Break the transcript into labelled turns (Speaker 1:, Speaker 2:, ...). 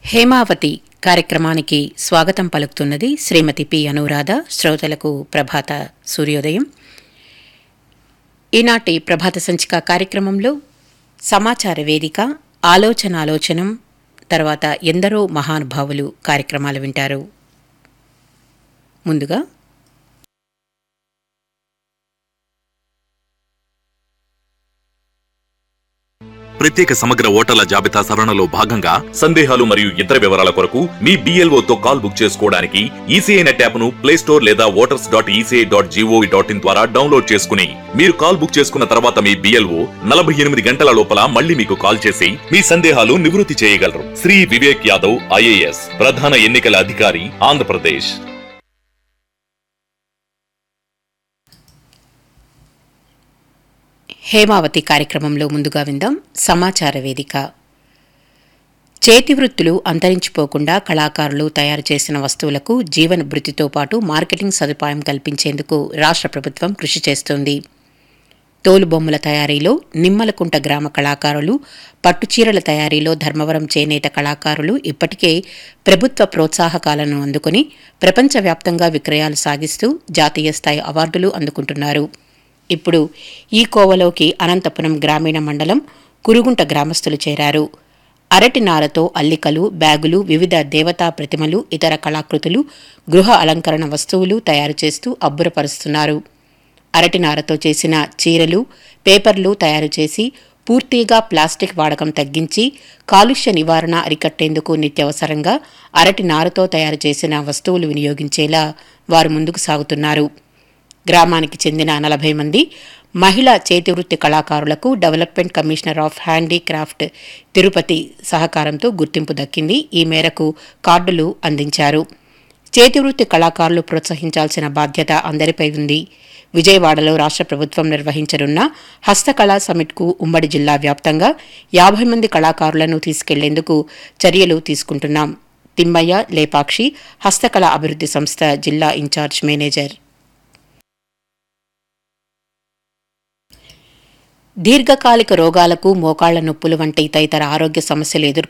Speaker 1: హేమావతి కార్యక్రమానికి స్వాగతం పలుకుతున్నది శ్రీమతి పి అనురాధ శ్రోతలకు ప్రభాత సూర్యోదయం ఈనాటి ప్రభాత సంచిక కార్యక్రమంలో సమాచార వేదిక ఆలోచనాలోచనం తర్వాత ఎందరో మహానుభావులు కార్యక్రమాలు వింటారు ముందుగా
Speaker 2: ప్రత్యేక సమగ్ర ఓటర్ల జాబితా సవరణలో భాగంగా సందేహాలు మరియు ఇతర వివరాల కొరకు మీ BLO తో కాల్ బుక్ చేసుకోవడానికి ఈసీఐ నెట్ యాప్ ను ప్లే స్టోర్ లేదా voters dot ECI dot GOV dot in ద్వారా డౌన్లోడ్ చేసుకుని మీరు కాల్ బుక్ చేసుకున్న తర్వాత మీ బిఎల్ఓ నలభై ఎనిమిది గంటల లోపల మళ్ళీ మీకు కాల్ చేసి మీ సందేహాలు నివృత్తి చేయగలరు శ్రీ వివేక్ యాదవ్ ఐఏఎస్ ప్రధాన ఎన్నికల అధికారి ఆంధ్రప్రదేశ్
Speaker 1: హేమావతి కార్యక్రమంలో ముందుగా విందాం సమాచార వేదిక చేతి వృత్తులు అంతరించిపోకుండా కళాకారులు తయారు చేసిన వస్తువులకు జీవన భృతితో పాటు మార్కెటింగ్ సదుపాయం కల్పించేందుకు రాష్ట్ర ప్రభుత్వం కృషి చేస్తోంది తోలుబొమ్మల తయారీలో నిమ్మలకుంట గ్రామ కళాకారులు పట్టుచీరల తయారీలో ధర్మవరం చేనేత కళాకారులు ఇప్పటికే ప్రభుత్వ ప్రోత్సాహకాలను అందుకుని ప్రపంచవ్యాప్తంగా విక్రయాలు సాగిస్తూ జాతీయ స్థాయి అవార్డులు అందుకుంటున్నారు ఇప్పుడు ఈ కోవలోకి అనంతపురం గ్రామీణ మండలం కురుగుంట గ్రామస్తులు చేరారు అరటి నారతో అల్లికలు బ్యాగులు వివిధ దేవతా ప్రతిమలు ఇతర కళాకృతులు గృహ అలంకరణ వస్తువులు తయారు చేస్తూ అబ్బురపరుస్తున్నారు అరటి నారతో చేసిన చీరలు పేపర్లు తయారు చేసి పూర్తిగా ప్లాస్టిక్ వాడకం తగ్గించి కాలుష్య నివారణ అరికట్టేందుకు నిత్యవసరంగా అరటి నారతో తయారు చేసిన వస్తువులు వినియోగించేలా వారు ముందుకు సాగుతున్నారు గ్రామానికి చెందిన నలభై మంది మహిళా చేతివృత్తి కళాకారులకు development commissioner of handicraft Tirupati సహకారంతో గుర్తింపు దక్కింది ఈ మేరకు కార్డులు అందించారు చేతివృత్తి కళాకారులు ప్రోత్సహించాల్సిన బాధ్యత అందరిపై ఉంది విజయవాడలో రాష్ట్ర ప్రభుత్వం నిర్వహించనున్న హస్తకళా సమిట్కు ఉమ్మడి జిల్లా వ్యాప్తంగా యాభై మంది కళాకారులను తీసుకెళ్లేందుకు చర్యలు తీసుకుంటున్నాం తిమ్మయ్య లేపాక్షి హస్తకళ అభివృద్ధి సంస్థ జిల్లా ఇన్ఛార్జ్ మేనేజర్ దీర్ఘకాలిక రోగాలకు మోకాళ్ల నొప్పులు వంటి తదితర ఆరోగ్య సమస్యలు ఎదుర్కొంటున్న